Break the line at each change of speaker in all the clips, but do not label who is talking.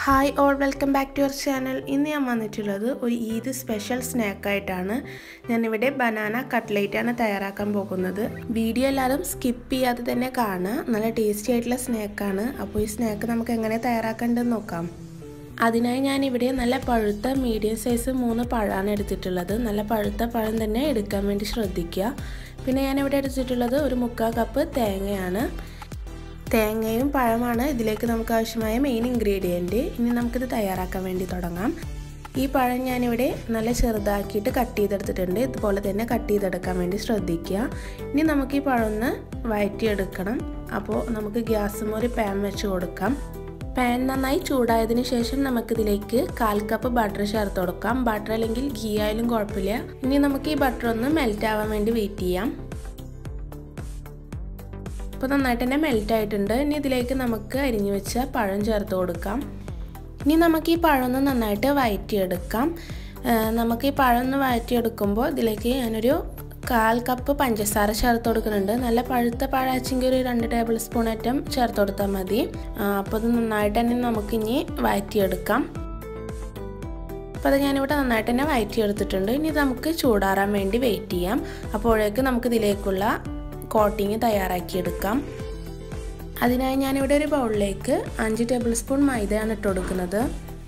hi all welcome back to your channel ഇന്ന് ഞാൻ വന്നിട്ടുള്ളത് ഒരു ഈദ് സ്പെഷ്യൽ സ്നാക്കായിട്ടാണ് ഞാനിവിടെ ബനാന കട്ട്ലേറ്റാണ് തയ്യാറാക്കാൻ പോകുന്നത് വീഡിയോ എല്ലാവരും സ്കിപ്പ് ചെയ്യാതെ തന്നെ കാണുക നല്ല ടേസ്റ്റി ആയിട്ടുള്ള സ്നാക്കാണ് അപ്പോൾ ഈ സ്നാക്ക് നമുക്ക് എങ്ങനെ തയ്യാറാക്കേണ്ടതെന്ന് നോക്കാം അതിനായി ഞാനിവിടെ നല്ല പഴുത്ത മീഡിയം സൈസ് മൂന്ന് പഴമാണ് എടുത്തിട്ടുള്ളത് നല്ല പഴുത്ത പഴം തന്നെ എടുക്കാൻ വേണ്ടി ശ്രദ്ധിക്കുക പിന്നെ ഞാനിവിടെ എടുത്തിട്ടുള്ളത് ഒരു മുക്കാൽ കപ്പ് തേങ്ങയാണ് തേങ്ങയും പഴമാണ് ഇതിലേക്ക് നമുക്ക് ആവശ്യമായ മെയിൻ ഇൻഗ്രീഡിയൻറ്റ് ഇനി നമുക്കിത് തയ്യാറാക്കാൻ വേണ്ടി തുടങ്ങാം ഈ പഴം ഞാനിവിടെ നല്ല ചെറുതാക്കിയിട്ട് കട്ട് ചെയ്തെടുത്തിട്ടുണ്ട് ഇതുപോലെ തന്നെ കട്ട് ചെയ്തെടുക്കാൻ വേണ്ടി ശ്രദ്ധിക്കുക ഇനി നമുക്ക് ഈ പഴം ഒന്ന് വഴറ്റിയെടുക്കണം അപ്പോൾ നമുക്ക് ഗ്യാസും ഒരു പാൻ വെച്ച് കൊടുക്കാം പാൻ നന്നായി ചൂടായതിനു ശേഷം നമുക്കിതിലേക്ക് കാൽ കപ്പ് ബട്ടർ ചേർത്ത് കൊടുക്കാം ബട്ടർ അല്ലെങ്കിൽ ഗീ ആയാലും കുഴപ്പമില്ല ഇനി നമുക്ക് ഈ ബട്ടർ ഒന്ന് മെൽറ്റ് ആവാൻ വേണ്ടി വെയിറ്റ് ചെയ്യാം ഇപ്പോൾ നന്നായിട്ട് തന്നെ മെൽറ്റ് ആയിട്ടുണ്ട് ഇനി ഇതിലേക്ക് നമുക്ക് അരിഞ്ഞു വെച്ച പഴം ചേർത്ത് കൊടുക്കാം ഇനി നമുക്ക് ഈ പഴം ഒന്ന് നന്നായിട്ട് വഴറ്റിയെടുക്കാം നമുക്ക് ഈ പഴം ഒന്ന് വഴറ്റിയെടുക്കുമ്പോൾ ഇതിലേക്ക് ഞാനൊരു കാൽ കപ്പ് പഞ്ചസാര ചേർത്ത് കൊടുക്കുന്നുണ്ട് നല്ല പഴുത്ത പഴാച്ചെങ്കിൽ ഒരു രണ്ട് ടേബിൾ സ്പൂൺ അറ്റം ചേർത്ത് കൊടുത്താൽ മതി അപ്പോൾ അത് നന്നായിട്ട് തന്നെ നമുക്കിനി വഴറ്റിയെടുക്കാം അപ്പോൾ അത് ഞാനിവിടെ നന്നായിട്ട് തന്നെ വഴറ്റിയെടുത്തിട്ടുണ്ട് ഇനി നമുക്ക് ചൂടാറാൻ വേണ്ടി വെയിറ്റ് ചെയ്യാം അപ്പോഴേക്ക് നമുക്ക് ഇതിലേക്കുള്ള കോട്ടിങ് തയ്യാറാക്കിയെടുക്കാം അതിനായി ഞാനിവിടെ ഒരു ബൗളിലേക്ക് അഞ്ച് ടേബിൾ സ്പൂൺ മൈദയാണ് ഇട്ട് കൊടുക്കുന്നത്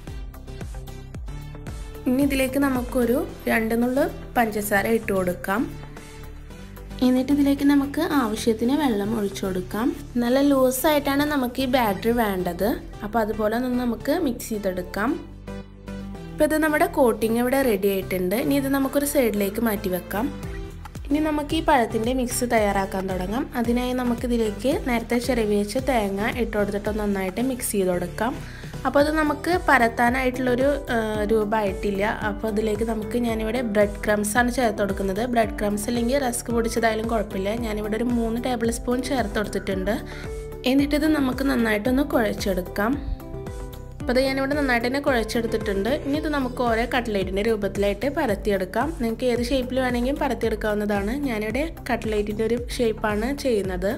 ഇനി ഇതിലേക്ക് നമുക്കൊരു രണ്ട് നുള്ളു പഞ്ചസാര ഇട്ട് കൊടുക്കാം എന്നിട്ട് ഇതിലേക്ക് നമുക്ക് ആവശ്യത്തിന് വെള്ളം ഒഴിച്ചു കൊടുക്കാം നല്ല ലൂസായിട്ടാണ് നമുക്ക് ഈ ബാറ്ററി വേണ്ടത് അപ്പോൾ അതുപോലെ ഒന്ന് നമുക്ക് മിക്സ് ചെയ്തെടുക്കാം ഇപ്പോൾ ഇത് നമ്മുടെ കോട്ടിങ് ഇവിടെ റെഡി ആയിട്ടുണ്ട് ഇനി ഇത് നമുക്കൊരു സൈഡിലേക്ക് മാറ്റി വെക്കാം ഇനി നമുക്ക് ഈ പഴത്തിൻ്റെ മിക്സ് തയ്യാറാക്കാൻ തുടങ്ങാം അതിനായി നമുക്കിതിലേക്ക് നേരത്തെ ചിരവി വെച്ച് തേങ്ങ ഇട്ട് കൊടുത്തിട്ട് നന്നായിട്ട് മിക്സ് ചെയ്ത് കൊടുക്കാം അപ്പോൾ അത് നമുക്ക് പരത്താനായിട്ടുള്ളൊരു രൂപമായിട്ടില്ല അപ്പോൾ അതിലേക്ക് നമുക്ക് ഞാനിവിടെ ബ്രെഡ് ക്രംസ് ആണ് ചേർത്ത് കൊടുക്കുന്നത് ബ്രെഡ് ക്രംസ് അല്ലെങ്കിൽ റസ്ക് പൊടിച്ചതായാലും കുഴപ്പമില്ല ഞാനിവിടെ ഒരു മൂന്ന് ടേബിൾ സ്പൂൺ ചേർത്ത് കൊടുത്തിട്ടുണ്ട് എന്നിട്ടിത് നമുക്ക് നന്നായിട്ടൊന്ന് കുഴച്ചെടുക്കാം അപ്പോൾ അത് ഞാനിവിടെ നന്നായിട്ട് തന്നെ കുഴച്ചെടുത്തിട്ടുണ്ട് ഇനി ഇത് നമുക്ക് ഓരോ കട്ട്ലേറ്റിൻ്റെ രൂപത്തിലായിട്ട് പരത്തിയെടുക്കാം നിങ്ങൾക്ക് ഏത് ഷേപ്പിൽ വേണമെങ്കിലും പരത്തിയെടുക്കാവുന്നതാണ് ഞാനിവിടെ കട്ട്ലേറ്റിൻ്റെ ഒരു ഷേപ്പാണ് ചെയ്യുന്നത്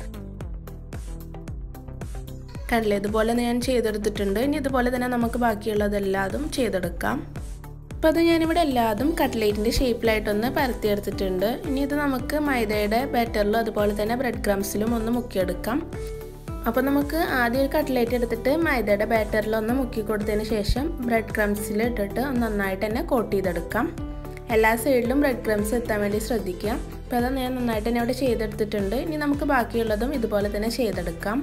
കണ്ടില്ലേ ഇതുപോലെ ഞാൻ ചെയ്തെടുത്തിട്ടുണ്ട് ഇനി ഇതുപോലെ തന്നെ നമുക്ക് ബാക്കിയുള്ളതെല്ലാതും ചെയ്തെടുക്കാം അപ്പോൾ അത് ഞാനിവിടെ എല്ലാതും കട്ട്ലേറ്റിൻ്റെ ഷേപ്പിലായിട്ടൊന്ന് പരത്തിയെടുത്തിട്ടുണ്ട് ഇനി ഇത് നമുക്ക് മൈദയുടെ ബാറ്ററിലും അതുപോലെ തന്നെ ബ്രെഡ് ക്രംസിലും ഒന്ന് മുക്കിയെടുക്കാം അപ്പോൾ നമുക്ക് ആദ്യം ഒരു കട്ട്ലേറ്റ് എടുത്തിട്ട് മൈദയുടെ ബാറ്ററിലൊന്ന് മുക്കി കൊടുത്തതിന് ശേഷം ബ്രെഡ് ക്രംസിൽ ഇട്ടിട്ട് നന്നായിട്ട് തന്നെ കോട്ട് ചെയ്തെടുക്കാം എല്ലാ സൈഡിലും ബ്രെഡ് ക്രംസ് എത്താൻ വേണ്ടി ശ്രദ്ധിക്കുക അപ്പോൾ അത് ഞാൻ നന്നായിട്ട് തന്നെ അവിടെ ചെയ്തെടുത്തിട്ടുണ്ട് ഇനി നമുക്ക് ബാക്കിയുള്ളതും ഇതുപോലെ തന്നെ ചെയ്തെടുക്കാം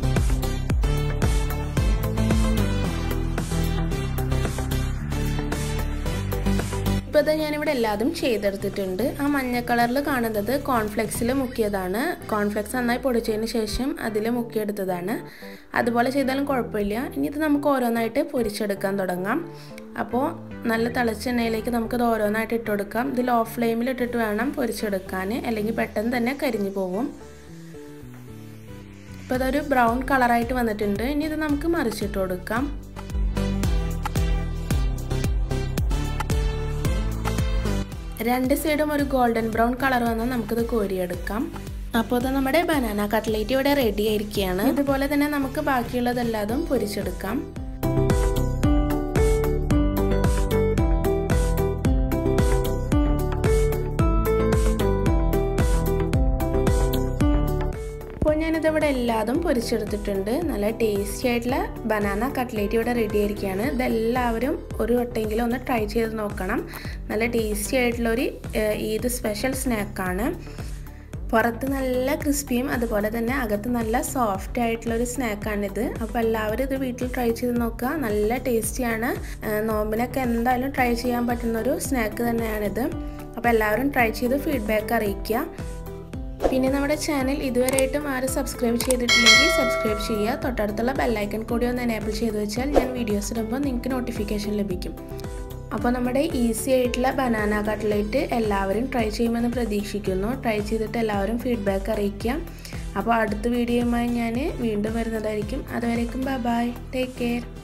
ഇപ്പോൾ ഇത് ഞാനിവിടെ എല്ലാതും ചെയ്തെടുത്തിട്ടുണ്ട് ആ മഞ്ഞ കളറിൽ കാണുന്നത് കോൺഫ്ലെക്സിൽ മുക്കിയതാണ് കോൺഫ്ലെക്സ് നന്നായി പൊടിച്ചതിന് ശേഷം അതിൽ മുക്കിയെടുത്തതാണ് അതുപോലെ ചെയ്താലും കുഴപ്പമില്ല ഇനി ഇത് നമുക്ക് ഓരോന്നായിട്ട് പൊരിച്ചെടുക്കാൻ തുടങ്ങാം അപ്പോൾ നല്ല തിളച്ച എണ്ണയിലേക്ക് നമുക്കത് ഓരോന്നായിട്ട് ഇട്ട് കൊടുക്കാം ഇത് ലോ ഫ്ലെയിമിൽ ഇട്ടിട്ട് വേണം പൊരിച്ചെടുക്കാൻ അല്ലെങ്കിൽ പെട്ടെന്ന് തന്നെ കരിഞ്ഞു പോകും ഇപ്പോൾ ഇതൊരു ബ്രൗൺ കളറായിട്ട് വന്നിട്ടുണ്ട് ഇനി ഇത് നമുക്ക് മറിച്ചിട്ട് കൊടുക്കാം രണ്ട് സൈഡും ഒരു ഗോൾഡൻ ബ്രൗൺ കളർ വന്നാൽ നമുക്കിത് കോരിയെടുക്കാം അപ്പോൾ ഇത് നമ്മുടെ ബനാന കട്ട്ലേറ്റ് ഇവിടെ റെഡി ആയിരിക്കുകയാണ് ഇതുപോലെ തന്നെ നമുക്ക് ബാക്കിയുള്ളതെല്ലാതും പൊരിച്ചെടുക്കാം അപ്പോൾ ഞാനിതിവിടെ എല്ലാതും പൊരിച്ചെടുത്തിട്ടുണ്ട് നല്ല ടേസ്റ്റി ആയിട്ടുള്ള ബനാന കട്ട്ലേറ്റ് ഇവിടെ റെഡി ആയിരിക്കുകയാണ് ഇതെല്ലാവരും ഒരു വട്ടെങ്കിലും ഒന്ന് ട്രൈ ചെയ്ത് നോക്കണം നല്ല ടേസ്റ്റി ആയിട്ടുള്ള ഒരു ഈദ് സ്പെഷ്യൽ സ്നാക്കാണ് പുറത്ത് നല്ല ക്രിസ്പിയും അതുപോലെ തന്നെ അകത്ത് നല്ല സോഫ്റ്റ് ആയിട്ടുള്ളൊരു സ്നാക്കാണിത് അപ്പോൾ എല്ലാവരും ഇത് വീട്ടിൽ ട്രൈ ചെയ്ത് നോക്കുക നല്ല ടേസ്റ്റിയാണ് നോമ്പിനൊക്കെ എന്തായാലും ട്രൈ ചെയ്യാൻ പറ്റുന്നൊരു സ്നാക്ക് തന്നെയാണിത് അപ്പോൾ എല്ലാവരും ട്രൈ ചെയ്ത് ഫീഡ്ബാക്ക് അറിയിക്കുക പിന്നെ നമ്മുടെ ചാനൽ ഇതുവരെയായിട്ടും ആരും സബ്സ്ക്രൈബ് ചെയ്തിട്ടില്ലെങ്കിൽ സബ്സ്ക്രൈബ് ചെയ്യുക തൊട്ടടുത്തുള്ള ബെല്ലൈക്കൺ കൂടി ഒന്ന് എനേബിൾ ചെയ്ത് വെച്ചാൽ ഞാൻ വീഡിയോസ് ഇടുമ്പോൾ നിങ്ങൾക്ക് നോട്ടിഫിക്കേഷൻ ലഭിക്കും അപ്പോൾ നമ്മുടെ ഈസി ആയിട്ടുള്ള ബനാന കട്ട്ലേറ്റ് എല്ലാവരും ട്രൈ ചെയ്യുമെന്ന് പ്രതീക്ഷിക്കുന്നു ട്രൈ ചെയ്തിട്ട് എല്ലാവരും ഫീഡ്ബാക്ക് അറിയിക്കുക അപ്പോൾ അടുത്ത വീഡിയോയുമായി ഞാൻ വീണ്ടും വരുന്നതായിരിക്കും അതുവരേക്കും ബൈ ബൈ ടേക്ക് കെയർ